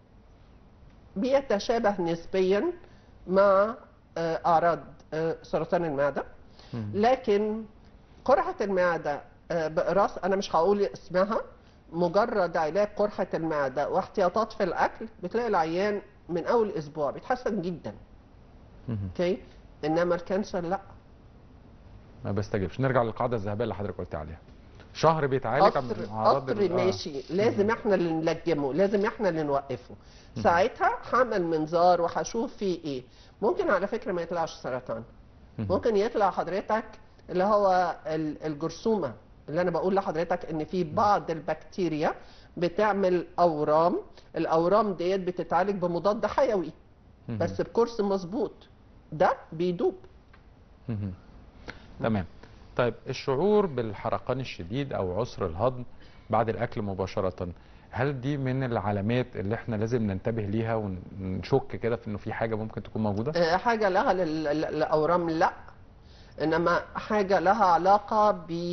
Speaker 2: بيتشابه نسبيا مع آه، اعراض آه، سرطان المعده
Speaker 1: مهم.
Speaker 2: لكن قرحة المعدة آه، بقراص أنا مش هقول اسمها مجرد علاج قرحة المعدة واحتياطات في الأكل بتلاقي العيان من أول أسبوع بيتحسن جدا
Speaker 1: مهم.
Speaker 2: أوكي إنما الكانسر لا
Speaker 1: ما بستجيبش نرجع للقاعده الذهبيه اللي حضرتك قلت عليها شهر بيتعالج
Speaker 2: قطر
Speaker 1: من اعراض
Speaker 2: قطر
Speaker 1: ال- آه.
Speaker 2: ماشي لازم احنا اللي نلجمه لازم احنا اللي نوقفه ساعتها هعمل منظار وهشوف فيه ايه ممكن على فكرة ما يطلعش سرطان
Speaker 1: مهم.
Speaker 2: ممكن يطلع حضرتك اللي هو ال- الجرثومة اللي انا بقول لحضرتك ان في بعض البكتيريا بتعمل اورام الاورام ديت بتتعالج بمضاد حيوي
Speaker 1: مهم.
Speaker 2: بس بكورس مظبوط ده بيدوب
Speaker 1: مهم. تمام طيب الشعور بالحرقان الشديد او عسر الهضم بعد الاكل مباشره هل دي من العلامات اللي احنا لازم ننتبه ليها ونشك كده في انه في حاجه ممكن تكون موجوده
Speaker 2: آه، حاجة لها لل- لل- للأورام لا إنما حاجة لها علاقة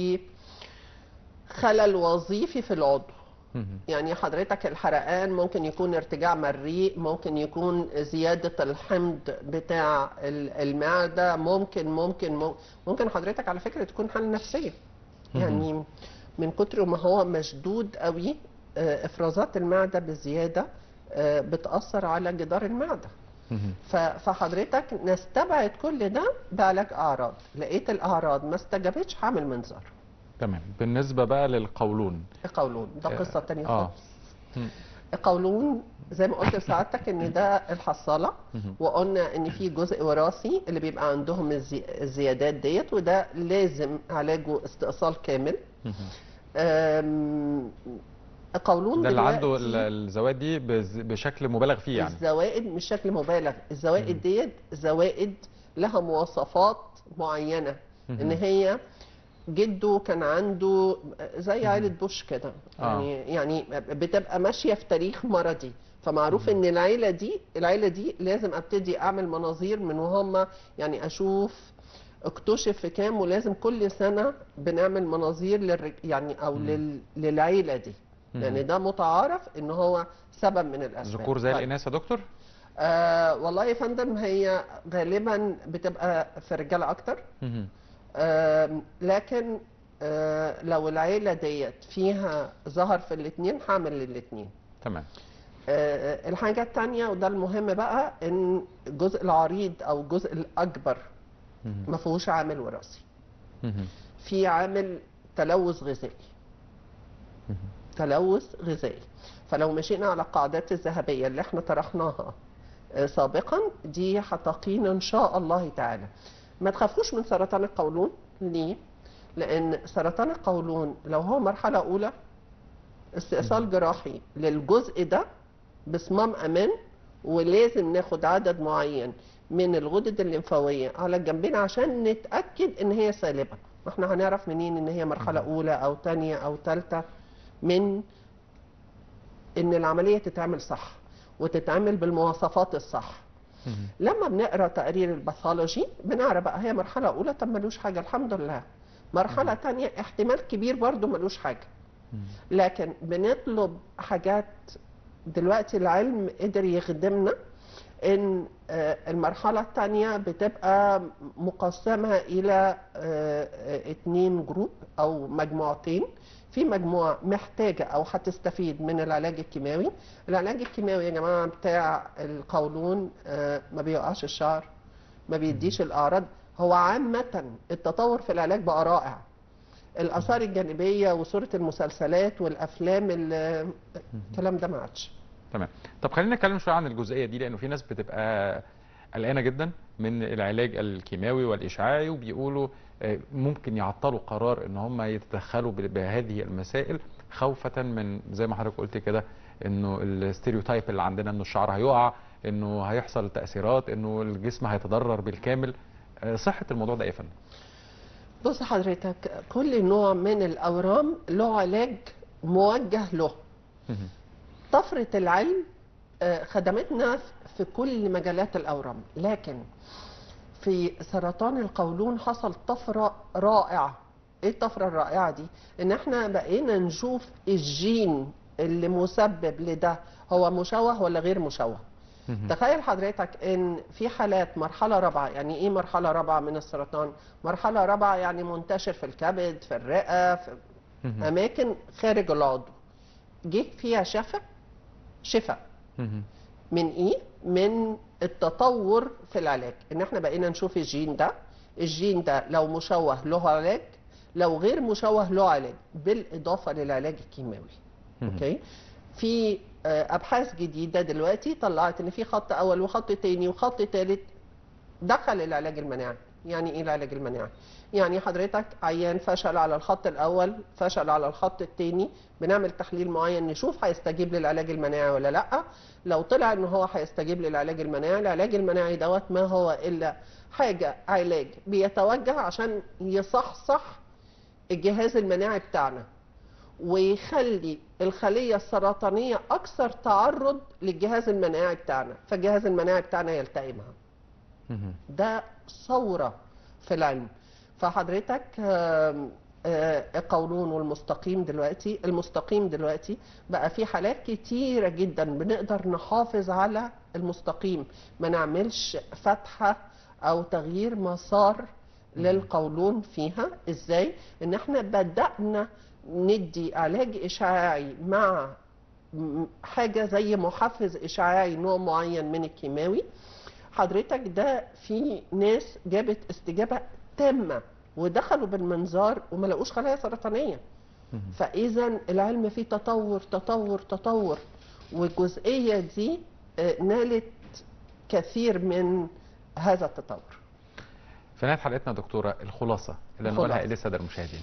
Speaker 2: بخلل وظيفي في العضو
Speaker 1: مهم.
Speaker 2: يعني حضرتك الحرقان ممكن يكون ارتجاع مريء ممكن يكون زيادة الحمض بتاع ال- المعدة ممكن ممكن مم- ممكن حضرتك على فكرة تكون حالة نفسية يعني من كتر ما هو مشدود قوي آه، افرازات المعده بزياده آه، بتاثر على جدار المعده
Speaker 1: مهم.
Speaker 2: ف- فحضرتك نستبعد كل ده بعلاج اعراض لقيت الاعراض ما استجابتش هعمل منظار
Speaker 1: تمام بالنسبه بقى للقولون
Speaker 2: القولون ده
Speaker 1: آه،
Speaker 2: قصه تانية
Speaker 1: اه
Speaker 2: خالص
Speaker 1: مم.
Speaker 2: القولون زي ما قلت لسعادتك ان ده الحصاله
Speaker 1: مهم.
Speaker 2: وقلنا ان في جزء وراثي اللي بيبقى عندهم الزي... الزيادات ديت وده لازم علاجه استئصال كامل
Speaker 1: مهم.
Speaker 2: أم... القولون
Speaker 1: ده اللي عنده ال-
Speaker 2: دلوقتي
Speaker 1: الزوائد دي بز- بشكل مبالغ فيه يعني
Speaker 2: الزوائد مش شكل مبالغ الزوائد ديت زوائد لها مواصفات معينه ان
Speaker 1: مهم.
Speaker 2: هي جده كان عنده زي عائله بوش كده
Speaker 1: آه.
Speaker 2: يعني يعني بتبقى ماشيه في تاريخ مرضي فمعروف ان العيله دي العيله دي لازم ابتدي اعمل مناظير من وهم يعني اشوف اكتشف في كام ولازم كل سنه بنعمل مناظير للرج... يعني او لل... للعيله دي يعني ده متعارف ان هو سبب من الاسباب
Speaker 1: ذكور زي
Speaker 2: طيب.
Speaker 1: الاناث يا دكتور
Speaker 2: آه والله يا فندم هي غالبا بتبقى في الرجاله اكتر
Speaker 1: مهم.
Speaker 2: آه لكن آه لو العيله ديت فيها ظهر في الاثنين هعمل للاثنين
Speaker 1: تمام
Speaker 2: آه الحاجه الثانيه وده المهم بقى ان الجزء العريض او الجزء الاكبر
Speaker 1: مهم.
Speaker 2: ما فيهوش عامل وراثي
Speaker 1: مهم.
Speaker 2: في عامل تلوث غذائي تلوث غذائي فلو مشينا على القاعدات الذهبية اللي احنا طرحناها آه، سابقا دي هتقينا ان شاء الله تعالى ما تخافوش من سرطان القولون ليه؟ لان سرطان القولون لو هو مرحلة اولى استئصال جراحي للجزء ده بصمام امان ولازم ناخد عدد معين من الغدد الليمفاويه على الجنبين عشان نتاكد ان هي سالبه ما احنا هنعرف منين ان هي مرحله اولى او ثانيه او ثالثه من ان العمليه تتعمل صح وتتعمل بالمواصفات الصح
Speaker 1: مهم.
Speaker 2: لما بنقرا تقرير الباثولوجي بنعرف بقى هي مرحله اولى طب ملوش حاجه الحمد لله مرحله ثانيه احتمال كبير برضو ملوش حاجه لكن بنطلب حاجات دلوقتي العلم قدر يخدمنا ان آه، المرحلة الثانية بتبقى مقسمة إلى آه، آه، اتنين جروب أو مجموعتين في مجموعة محتاجة أو هتستفيد من العلاج الكيماوي العلاج الكيماوي يا جماعة بتاع القولون آه، ما بيوقعش الشعر ما بيديش الأعراض هو عامة التطور في العلاج بقى رائع الآثار الجانبية وصورة المسلسلات والأفلام ال- الكلام ده ما عادش
Speaker 1: تمام طب خلينا نتكلم شويه عن الجزئيه دي لانه في ناس بتبقى قلقانه جدا من العلاج الكيماوي والاشعاعي وبيقولوا آه، ممكن يعطلوا قرار ان هم يتدخلوا ب- بهذه المسائل خوفا من زي ما حضرتك قلت كده انه الستيريوتايب اللي عندنا انه الشعر هيقع انه هيحصل تاثيرات انه الجسم هيتضرر بالكامل آه، صحه الموضوع ده ايه يا فندم؟
Speaker 2: بص حضرتك كل نوع من الأورام له علاج موجه له
Speaker 1: مهم.
Speaker 2: طفرة العلم آه، خدمتنا في كل مجالات الأورام لكن في سرطان القولون حصل طفرة رائعة ايه الطفرة الرائعة دي ان احنا بقينا نشوف الجين اللي مسبب لده هو مشوه ولا غير مشوه
Speaker 1: مهم.
Speaker 2: تخيل حضرتك ان في حالات مرحله رابعه يعني ايه مرحله رابعه من السرطان مرحله رابعه يعني منتشر في الكبد في الرئه في
Speaker 1: مهم.
Speaker 2: اماكن خارج العضو جه فيها شفاء شفاء
Speaker 1: مهم.
Speaker 2: من ايه من التطور في العلاج ان احنا بقينا نشوف الجين ده الجين ده لو مشوه له علاج لو غير مشوه له علاج بالاضافه للعلاج الكيماوي
Speaker 1: مهم.
Speaker 2: اوكي في آه، ابحاث جديده دلوقتي طلعت ان في خط اول وخط تاني وخط تالت دخل العلاج المناعي يعني ايه العلاج المناعي يعني حضرتك عيان فشل على الخط الاول فشل على الخط الثاني بنعمل تحليل معين نشوف هيستجيب للعلاج المناعي ولا لا لو طلع ان هو هيستجيب للعلاج المناعي العلاج المناعي دوت ما هو الا حاجه علاج بيتوجه عشان يصحصح الجهاز المناعي بتاعنا ويخلي الخلية السرطانية أكثر تعرض للجهاز المناعي بتاعنا فالجهاز المناعي بتاعنا يلتئم معاه
Speaker 1: مهم.
Speaker 2: ده ثورة في العلم فحضرتك آم، آه، القولون والمستقيم دلوقتي المستقيم دلوقتي بقى في حالات كتيرة جدا بنقدر نحافظ على المستقيم ما نعملش فتحة أو تغيير مسار للقولون فيها ازاي ان احنا بدأنا ندي علاج اشعاعي مع م- حاجة زي محفز اشعاعي نوع معين من الكيماوي حضرتك ده في ناس جابت استجابة تامة ودخلوا بالمنظار وما لقوش خلايا سرطانية
Speaker 1: مهم.
Speaker 2: فاذا العلم فيه تطور تطور تطور والجزئيه دي آه، نالت كثير من هذا التطور
Speaker 1: في نهايه حلقتنا يا دكتوره الخلاصه اللي نقولها
Speaker 2: الخلاصة.
Speaker 1: ايه للساده المشاهدين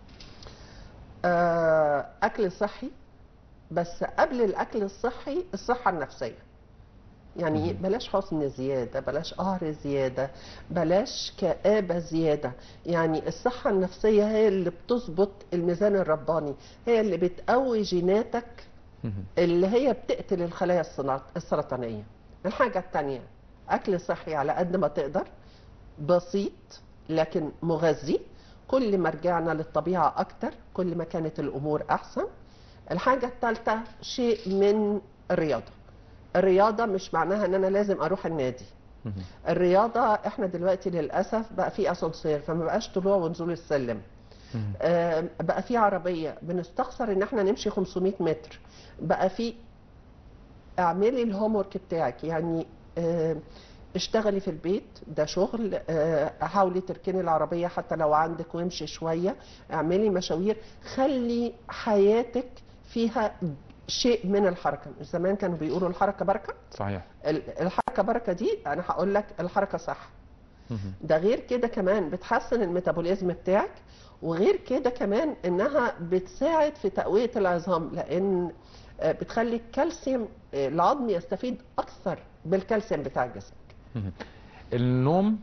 Speaker 2: آه، اكل صحي بس قبل الاكل الصحي الصحه النفسيه يعني
Speaker 1: مهم.
Speaker 2: بلاش حزن زياده بلاش قهر زياده بلاش كآبه زياده يعني الصحه النفسيه هي اللي بتظبط الميزان الرباني هي اللي بتقوي جيناتك
Speaker 1: مهم.
Speaker 2: اللي هي بتقتل الخلايا الصنا- السرطانية الحاجة التانية أكل صحي على قد ما تقدر بسيط لكن مغذي كل ما رجعنا للطبيعة أكتر كل ما كانت الأمور أحسن الحاجة الثالثة شيء من الرياضة الرياضة مش معناها أن أنا لازم أروح النادي
Speaker 1: مهم.
Speaker 2: الرياضة احنا دلوقتي للأسف بقى في أسانسير فما بقاش طلوع ونزول السلم
Speaker 1: مهم.
Speaker 2: آه، بقى في عربية بنستخسر ان احنا نمشي 500 متر بقى في اعملي الهوم ورك بتاعك يعني آه، اشتغلي في البيت ده شغل آه، حاولي تركني العربية حتى لو عندك وامشي شوية اعملي مشاوير خلي حياتك فيها شيء من الحركة زمان كانوا بيقولوا الحركة بركة
Speaker 1: صحيح
Speaker 2: ال- الحركة بركة دي انا هقول لك الحركة صح
Speaker 1: مهم.
Speaker 2: ده غير كده كمان بتحسن الميتابوليزم بتاعك وغير كده كمان انها بتساعد في تقوية العظام لان آه، بتخلي الكالسيوم آه، العظم يستفيد اكثر بالكالسيوم بتاع جسمك
Speaker 1: مهم. النوم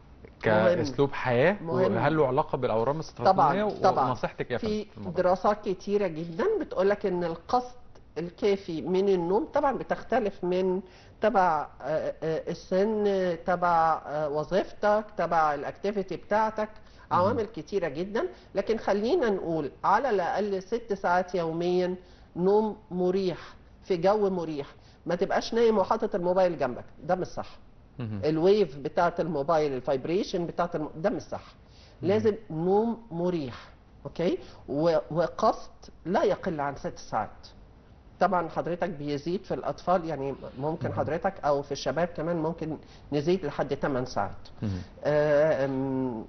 Speaker 1: كاسلوب حياه
Speaker 2: مهم.
Speaker 1: هل له علاقه بالاورام السرطانيه
Speaker 2: طبعا طبعا
Speaker 1: ونصيحتك يا فندم
Speaker 2: في
Speaker 1: في الموضوع ده؟
Speaker 2: دراسات كتيرة جدا بتقولك ان القصد الكافي من النوم طبعا بتختلف من تبع آه، آه، السن آه، تبع آه، وظيفتك تبع الاكتيفيتي بتاعتك عوامل كتيرة جدا لكن خلينا نقول على الأقل ست ساعات يوميا نوم مريح في جو مريح ما تبقاش نايم وحاطط الموبايل جنبك ده مش صح
Speaker 1: مهم.
Speaker 2: الويف بتاعت الموبايل الفايبريشن بتاعت الم... ده مش صح لازم نوم مريح اوكي و... وقسط لا يقل عن ست ساعات طبعا حضرتك بيزيد في الاطفال يعني ممكن حضرتك او في الشباب كمان ممكن نزيد لحد 8 ساعات
Speaker 1: مهم.
Speaker 2: آه، أم،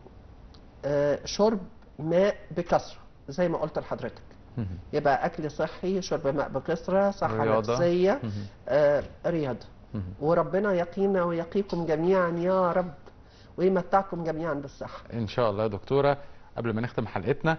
Speaker 2: آه، شرب ماء بكثره زي ما قلت لحضرتك
Speaker 1: مهم.
Speaker 2: يبقى اكل صحي شرب ماء بكثره صحه
Speaker 1: رياضة.
Speaker 2: نفسيه
Speaker 1: مهم.
Speaker 2: آه، رياضه
Speaker 1: مهم.
Speaker 2: وربنا يقينا ويقيكم جميعا يا رب ويمتعكم جميعا بالصحة
Speaker 1: ان شاء الله يا دكتوره قبل ما نختم حلقتنا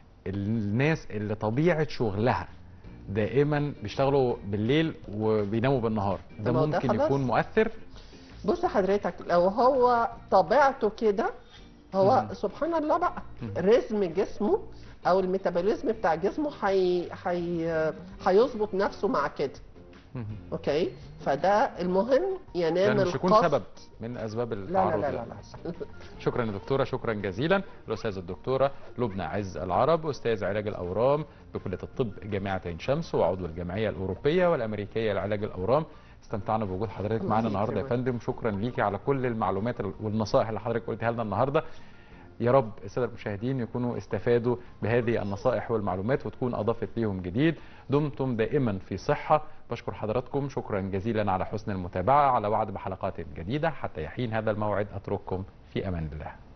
Speaker 1: الناس اللي طبيعه شغلها دائما بيشتغلوا بالليل وبيناموا بالنهار ده
Speaker 2: طب ما هو ده
Speaker 1: ممكن
Speaker 2: خلاص.
Speaker 1: يكون مؤثر
Speaker 2: بص حضرتك لو هو طبيعته كده هو
Speaker 1: مم.
Speaker 2: سبحان الله بقى
Speaker 1: مم.
Speaker 2: رزم جسمه او الميتابوليزم بتاع جسمه حي... حي... هيظبط نفسه مع كده
Speaker 1: مهم.
Speaker 2: اوكي فده المهم ينام
Speaker 1: يعني مش يكون
Speaker 2: القصد
Speaker 1: سبب من اسباب
Speaker 2: لا لا
Speaker 1: التعرض
Speaker 2: لا لا,
Speaker 1: للأمراض.
Speaker 2: لا.
Speaker 1: شكرا يا دكتوره شكرا جزيلا الاستاذه الدكتوره لبنى عز العرب استاذ علاج الاورام بكليه الطب جامعه عين شمس وعضو الجمعيه الاوروبيه والامريكيه لعلاج الاورام استمتعنا بوجود حضرتك
Speaker 2: الله
Speaker 1: معانا النهارده يا
Speaker 2: يكرمك.
Speaker 1: فندم شكرا ليكي على كل المعلومات والنصائح اللي حضرتك قلتها لنا النهارده يا رب الساده المشاهدين يكونوا استفادوا بهذه النصائح والمعلومات وتكون اضافت ليهم جديد دمتم دائما في صحه بشكر حضراتكم شكرا جزيلا على حسن المتابعه على وعد بحلقات جديده حتى يحين هذا الموعد اترككم في امان الله